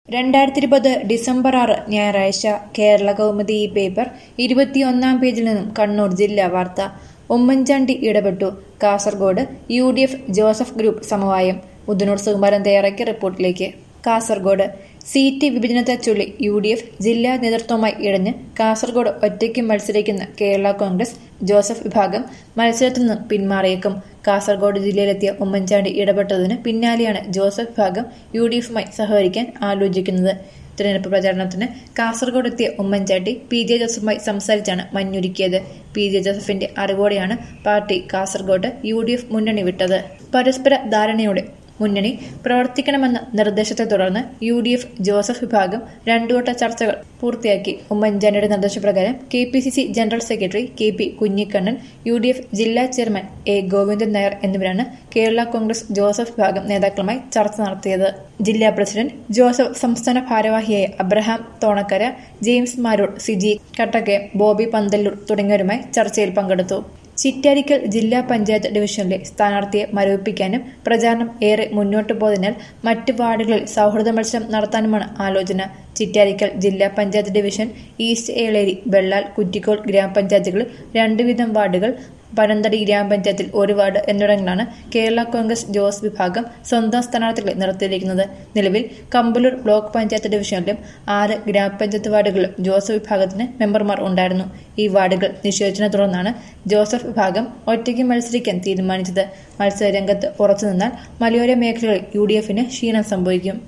രണ്ടായിരത്തി ഇരുപത് ഡിസംബർ ആറ് ഞായറാഴ്ച കേരള കൗമുദി ഈ പേപ്പർ ഇരുപത്തിയൊന്നാം പേജിൽ നിന്നും കണ്ണൂർ ജില്ലാ വാർത്ത ഉമ്മൻചാണ്ടി ഇടപെട്ടു Kasaragod U D F Joseph group സമവായം ഉദനൂർ സുകുമാരൻ തയ്യാറാക്കിയ റിപ്പോർട്ടിലേക്ക് കാസർഗോഡ് സീറ്റ് വിഭജനത്തെ ചൊല്ലി യു ഡി എഫ് ജില്ലാ നേതൃത്വവുമായി ഇടഞ്ഞ് കാസർഗോഡ് ഒറ്റയ്ക്ക് മത്സരിക്കുന്ന കേരള കോൺഗ്രസ് ജോസഫ് വിഭാഗം മത്സരത്തിൽ നിന്ന് പിന്മാറിയേക്കും കാസർഗോഡ് ജില്ലയിലെത്തിയ ഉമ്മൻചാണ്ടി ഇടപെട്ടതിന് പിന്നാലെയാണ് ജോസഫ് വിഭാഗം യു ഡി എഫുമായി സഹകരിക്കാൻ ആലോചിക്കുന്നത് തിരഞ്ഞെടുപ്പ് പ്രചാരണത്തിന് കാസർഗോഡ് എത്തിയ ഉമ്മൻചാണ്ടി പി ജെ ജോസഫുമായി സംസാരിച്ചാണ് മഞ്ഞുരുക്കിയത് പി ജെ ജോസഫിന്റെ അറിവോടെയാണ് party Kasaragod U D F മുന്നണി വിട്ടത് പരസ്പര ധാരണയോടെ മുന്നണി പ്രവർത്തിക്കണമെന്ന നിർദ്ദേശത്തെ തുടർന്ന് യു ഡി എഫ് ജോസഫ് വിഭാഗം രണ്ടുവട്ട ചർച്ചകൾ പൂർത്തിയാക്കി ഉമ്മൻചാണ്ടിയുടെ നിർദ്ദേശപ്രകാരം K P C C general secretary K P Kunhikannan U D F ജില്ലാ ചെയർമാൻ എ ഗോവിന്ദൻ നായർ എന്നിവരാണ് കേരള കോൺഗ്രസ് ജോസഫ് വിഭാഗം നേതാക്കളുമായി ചർച്ച നടത്തിയത് ജില്ലാ പ്രസിഡന്റ് ജോസഫ് സംസ്ഥാന ഭാരവാഹിയായ അബ്രഹാം തോണക്കര ജെയിംസ് മാരൂർ സിജി കട്ടക്കെ ബോബി പന്തല്ലൂർ തുടങ്ങിയവരുമായി ചർച്ചയിൽ പങ്കെടുത്തു ചിറ്റാരിക്കൽ ജില്ലാ പഞ്ചായത്ത് ഡിവിഷനിലെ സ്ഥാനാർത്ഥിയെ മരവിപ്പിക്കാനും പ്രചാരണം ഏറെ മുന്നോട്ടു പോയതിനാൽ മറ്റ് വാർഡുകളിൽ സൗഹൃദ മത്സരം നടത്താനുമാണ് ആലോചന ചിറ്റാരിക്കൽ ജില്ലാ പഞ്ചായത്ത് ഡിവിഷൻ ഈസ്റ്റ് ഏളേരി വെള്ളാൽ കുറ്റിക്കോൾ ഗ്രാമപഞ്ചായത്തുകളിൽ രണ്ട് വീതം വാർഡുകൾ പനന്തടി ഗ്രാമപഞ്ചായത്തിൽ ഒരു വാർഡ് എന്നിവിടങ്ങളിലാണ് കേരള കോൺഗ്രസ് ജോസ് വിഭാഗം സ്വന്തം സ്ഥാനാർത്ഥികളെ നിർത്തിയിരിക്കുന്നത് നിലവിൽ കമ്പലൂർ ബ്ലോക്ക് പഞ്ചായത്ത് ഡിവിഷനിലും ആറ് ഗ്രാമപഞ്ചായത്ത് വാർഡുകളിലും ജോസഫ് വിഭാഗത്തിന് മെമ്പർമാർ ഉണ്ടായിരുന്നു ഈ വാർഡുകൾ നിഷേധിച്ചതിനെ തുടർന്നാണ് ജോസഫ് വിഭാഗം ഒറ്റയ്ക്ക് മത്സരിക്കാൻ തീരുമാനിച്ചത് മത്സര രംഗത്ത് ഉറച്ചുനിന്നാൽ മലയോര മേഖലകളിൽ യു ഡി എഫിന് ക്ഷീണം സംഭവിക്കും